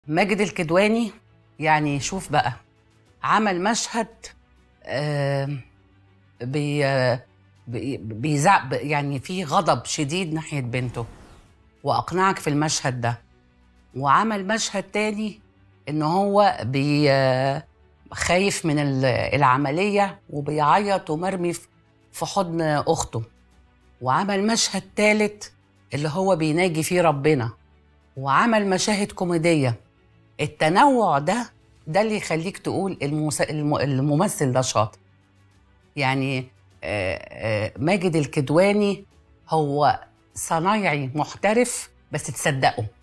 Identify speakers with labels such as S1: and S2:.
S1: ماجد الكدواني يعني شوف بقى عمل مشهد آه بي بي- بيزع يعني في غضب شديد ناحية بنته وأقنعك في المشهد ده وعمل مشهد تاني إن هو بي خايف من ال- العملية وبيعيط ومرمي في- في حضن أخته وعمل مشهد تالت اللي هو بيناجي فيه ربنا وعمل مشاهد كوميدية التنوع ده ده اللي يخليك تقول المس... الم- الممثل ده شاطر يعني آه، آه، ماجد الكدواني هو صنايعي محترف بس تصدقه